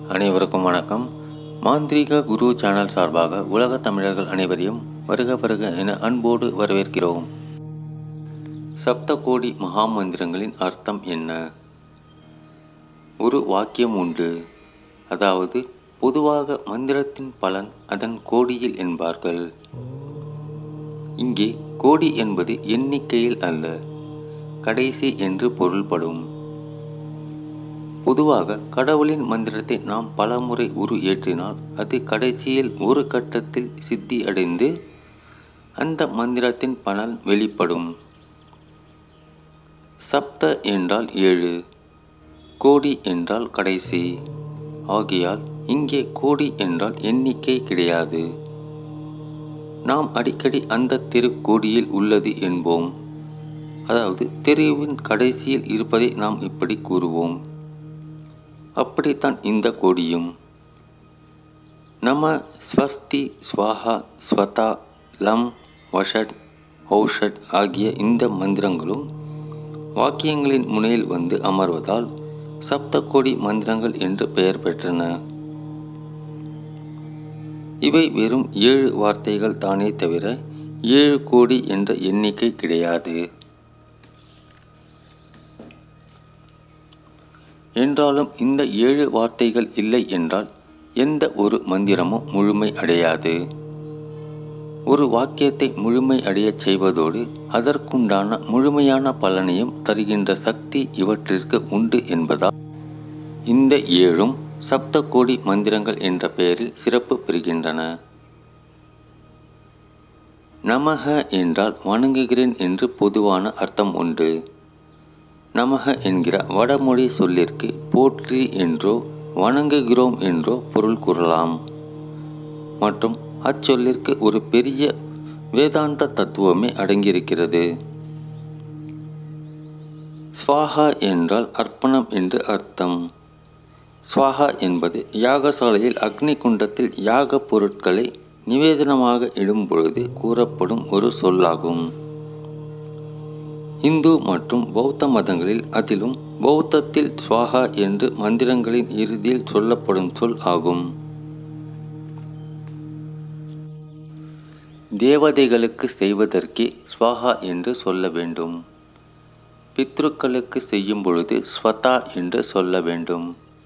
அனைவருக்கும் வணக்கம் மாந்திரீக குரு சேனல் சார்பாக உலகத் தமிழர்கள் அனைவரையும் வருக வருக என அன்போடு வரவேற்கிறோம் சப்தகோடி மகாமந்திரங்களின் அர்த்தம் என்ன ஒரு வாக்கியம் உண்டு அதாவது பொதுவாக மந்திரத்தின் பலன் அதன் கோடியில் என்பார்கள் இங்கே கோடி என்பது எண்ணிக்கையில் அல்ல கடைசி என்று பொருள்படும் பொதுவாக கடவுளின் மந்திரத்தை நாம் பலமுறை உரு ஏற்றினால் அது கடைசியில் ஒரு கட்டத்தில் சித்தி அடைந்து அந்த மந்திரத்தின் பலன் வெளிப்படும் சப்த என்றால் ஏழு கோடி என்றால் கடைசி ஆகையால் இங்கே கோடி என்றால் எண்ணிக்கை கிடையாது நாம் அடிக்கடி அந்த தெரு கோடியில் உள்ளது என்போம் அதாவது தெருவின் கடைசியில் இருப்பதை நாம் இப்படி கூறுவோம் அப்படித்தான் இந்த கோடியும் நம ஸ்வஸ்தி ஸ்வாஹா ஸ்வதா லம் வஷட் ஔஷட் ஆகிய இந்த மந்திரங்களும் வாக்கியங்களின் முனையில் வந்து அமர்வதால் சப்தகோடி மந்திரங்கள் என்று பெயர் பெற்றன இவை வெறும் ஏழு வார்த்தைகள் தானே தவிர ஏழு கோடி என்ற எண்ணிக்கை கிடையாது என்றாலும் இந்த ஏழு வார்த்தைகள் இல்லை என்றால் எந்த ஒரு மந்திரமும் முழுமை அடையாது ஒரு வாக்கியத்தை முழுமை அடையச் செய்வதோடு அதற்குண்டான முழுமையான பலனையும் தருகின்ற சக்தி இவற்றிற்கு உண்டு என்பதால் இந்த ஏழும் சப்தகோடி மந்திரங்கள் என்ற பெயரில் சிறப்பு பெறுகின்றன நமக என்றால் வணங்குகிறேன் என்று பொதுவான அர்த்தம் உண்டு நமக என்கிற வடமொழி சொல்லிற்கு போற்றி என்றோ வணங்குகிறோம் என்றோ பொருள் கூறலாம் மற்றும் அச்சொல்லிற்கு ஒரு பெரிய வேதாந்த தத்துவமே அடங்கியிருக்கிறது ஸ்வாஹா என்றால் அர்ப்பணம் என்று அர்த்தம் ஸ்வாஹா என்பது யாகசாலையில் அக்னி குண்டத்தில் யாக பொருட்களை நிவேதனமாக இடும் பொழுது கூறப்படும் ஒரு சொல்லாகும் இந்து மற்றும் பௌத்த மதங்களில் அதிலும் பௌத்தத்தில் ஸ்வாஹா என்று மந்திரங்களின் இறுதியில் சொல்லப்படும் சொல் ஆகும் தேவதைகளுக்கு செய்வதற்கே ஸ்வாஹா என்று சொல்ல வேண்டும் பித்ருக்களுக்கு செய்யும் பொழுது ஸ்வதா என்று சொல்ல வேண்டும்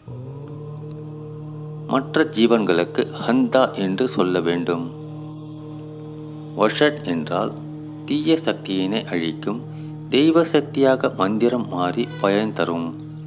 மற்ற ஜீவன்களுக்கு ஹந்தா என்று சொல்ல வேண்டும் வஷட் என்றால் தீய சக்தியினை அழிக்கும் தெய்வ சக்தியாக மந்திரம் மாறி பயன் தரும்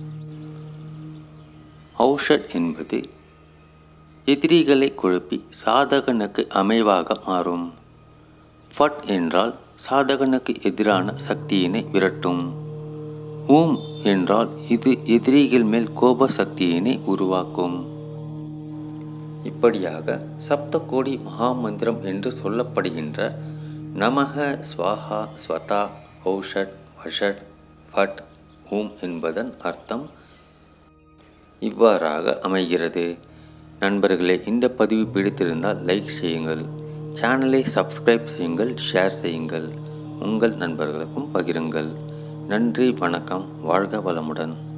ஔஷட் என்பது எதிரிகளை குழப்பி சாதகனுக்கு அமைவாக மாறும் ஃபட் என்றால் சாதகனுக்கு எதிரான சக்தியினை விரட்டும் ஊம் என்றால் இது எதிரிகள் மேல் கோப சக்தியினை உருவாக்கும் இப்படியாக சப்த கோடி மகாமந்திரம் என்று சொல்லப்படுகின்ற நமக ஸ்வாஹா ஸ்வதா ஔஷட் வஷட் ஃபட் ஹூம் என்பதன் அர்த்தம் இவ்வாறாக அமைகிறது நண்பர்களே இந்த பதிவு பிடித்திருந்தால் லைக் செய்யுங்கள் சேனலை சப்ஸ்கிரைப் செய்யுங்கள் ஷேர் செய்யுங்கள் உங்கள் நண்பர்களுக்கும் பகிருங்கள் நன்றி வணக்கம் வாழ்க வளமுடன்